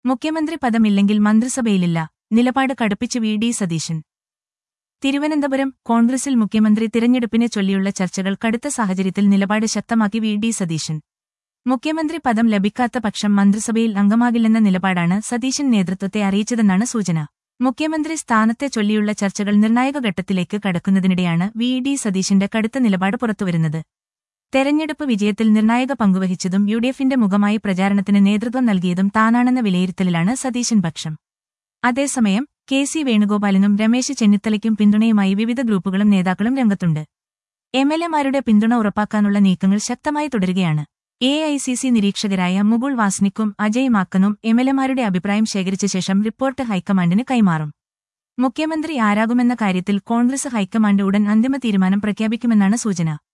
മുഖ്യമന്ത്രി പദമില്ലെങ്കിൽ മന്ത്രിസഭയിലില്ല നിലപാട് കടുപ്പിച്ച് വി ഡി സതീശൻ തിരുവനന്തപുരം കോൺഗ്രസിൽ മുഖ്യമന്ത്രി തിരഞ്ഞെടുപ്പിനെ ചൊല്ലിയുള്ള ചർച്ചകൾ കടുത്ത സാഹചര്യത്തിൽ നിലപാട് ശക്തമാക്കി വി ഡി സതീശൻ മുഖ്യമന്ത്രി പദം ലഭിക്കാത്ത പക്ഷം മന്ത്രിസഭയിൽ അംഗമാകില്ലെന്ന നിലപാടാണ് സതീശൻ നേതൃത്വത്തെ അറിയിച്ചതെന്നാണ് സൂചന മുഖ്യമന്ത്രി സ്ഥാനത്തെ ചൊല്ലിയുള്ള ചർച്ചകൾ നിർണായക ഘട്ടത്തിലേക്ക് കടക്കുന്നതിനിടെയാണ് വി ഡി സതീശന്റെ കടുത്ത നിലപാട് പുറത്തുവരുന്നത് തെരഞ്ഞെടുപ്പ് വിജയത്തിൽ നിർണായക പങ്കുവഹിച്ചതും യു ഡി എഫിന്റെ മുഖമായി പ്രചാരണത്തിന് നേതൃത്വം നൽകിയതും താനാണെന്ന വിലയിരുത്തലിലാണ് സതീശൻ പക്ഷം അതേസമയം കെ സി വേണുഗോപാലിനും രമേശ് ചെന്നിത്തലയ്ക്കും പിന്തുണയുമായി വിവിധ ഗ്രൂപ്പുകളും നേതാക്കളും രംഗത്തുണ്ട് എം എൽ എമാരുടെ പിന്തുണ ഉറപ്പാക്കാനുള്ള നീക്കങ്ങൾ ശക്തമായി തുടരുകയാണ് എ ഐ സി സി നിരീക്ഷകരായ മുകുൾ വാസ്നിക്കും അജയ് മാക്കനും എം എൽ എമാരുടെ അഭിപ്രായം ശേഖരിച്ച ശേഷം റിപ്പോർട്ട് ഹൈക്കമാൻഡിന് കൈമാറും മുഖ്യമന്ത്രി ആരാകുമെന്ന കാര്യത്തിൽ കോൺഗ്രസ് ഹൈക്കമാൻഡ് ഉടൻ അന്തിമ തീരുമാനം പ്രഖ്യാപിക്കുമെന്നാണ് സൂചന